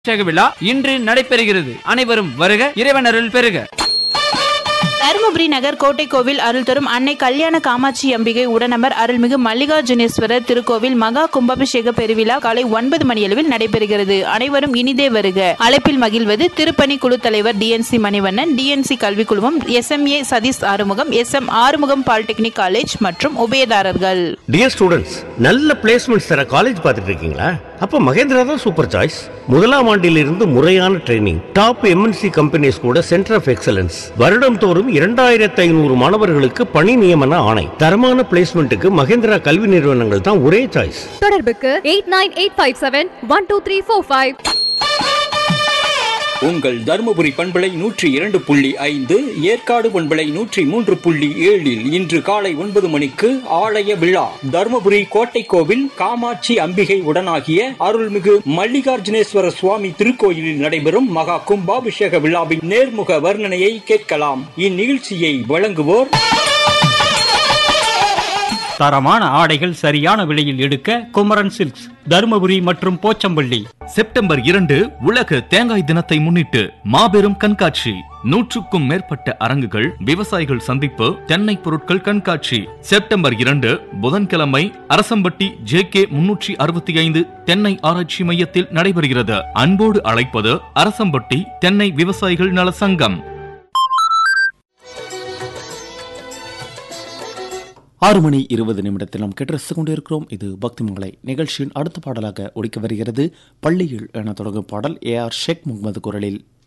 அபிஷேக விழா இன்று நடைபெறுகிறது அனைவரும் வருக இறைவன் அருள் பெறுக தருமபுரி நகர் கோட்டை கோவில் அருள் தரும் அன்னை கல்யாண காமாட்சி அம்பிகை உடனமர் அருள்மிகு மல்லிகார்ஜுனேஸ்வரர் திருக்கோவில் மகா கும்பாபிஷேக பெருவிழா காலை ஒன்பது மணியளவில் நடைபெறுகிறது அனைவரும் இனிதே வருக அழைப்பில் மகிழ்வது திருப்பணி குழு தலைவர் டிஎன்சி மணிவண்ணன் டிஎன்சி கல்விக் குழுமம் SMA Satheesh Arumugam S M Arumugam polytechnic college மற்றும் உபயதாரர்கள் டியர் ஸ்டூடெண்ட்ஸ் நல்ல பிளேஸ்மெண்ட்ஸ் தர காலேஜ் பார்த்துட்டு இருக்கீங்களா அப்ப மகேந்திரா தான் சூப்பர் சாய்ஸ் முதலாம் ஆண்டிலிருந்து முறையான ட்ரைனிங் டாப் எம்என்சி கம்பெனிஸ் கூட சென்டர் ஆஃப் எக்ஸலன்ஸ் வருடம் தோறும் இரண்டாயிரத்து ஐநூறு மாணவர்களுக்கு பணி நியமன ஆணை தரமான பிளேஸ்மெண்ட்டுக்கு மகேந்திரா கல்வி நிறுவனங்கள் தான் ஒரே சாய்ஸ் தொடர்புக்கு eight nine eight five seven one two three four five உங்கள் தருமபுரி பண்பலை நூற்றி இரண்டு புள்ளி ஐந்து ஏற்காடு பண்பலை நூற்றி மூன்று புள்ளி ஏழில் இன்று காலை ஒன்பது மணிக்கு ஆலய விழா தருமபுரி கோட்டை கோவில் காமாட்சி அம்பிகை உடனாகிய அருள்மிகு மல்லிகார்ஜுனேஸ்வர சுவாமி திருக்கோயிலில் நடைபெறும் மகா கும்பாபிஷேக விழாவின் நேர்முக வர்ணனையை கேட்கலாம் இந்நிகழ்ச்சியை வழங்குவோர் தரமான ஆடைகள் சரியான விலையில் எடுக்க குமரன் சில்க்ஸ் தருமபுரி மற்றும் போச்சம்பள்ளி செப்டம்பர் இரண்டு உலக தேங்காய் தினத்தை முன்னிட்டு மாபெரும் கண்காட்சி நூற்றுக்கும் மேற்பட்ட அரங்குகள் விவசாயிகள் சந்திப்பு தென்னை பொருட்கள் கண்காட்சி செப்டம்பர் இரண்டு புதன்கிழமை அரசம்பட்டி ஜே கே முன்னூற்றி அறுபத்தி ஐந்து தென்னை ஆராய்ச்சி மையத்தில் நடைபெறுகிறது அன்போடு அழைப்பது அரசம்பட்டி தென்னை விவசாயிகள் நல சங்கம் ஆறு மணி இருபது நிமிடத்தில் நாம் கேட்டு கொண்டிருக்கிறோம் இது பக்தி மங்களை நிகழ்ச்சியின் அடுத்த பாடலாக ஒழிக்க வருகிறது பள்ளியில் என தொடங்கும் பாடல் ஏ ஆர் ஷேக் முகமது குரலில்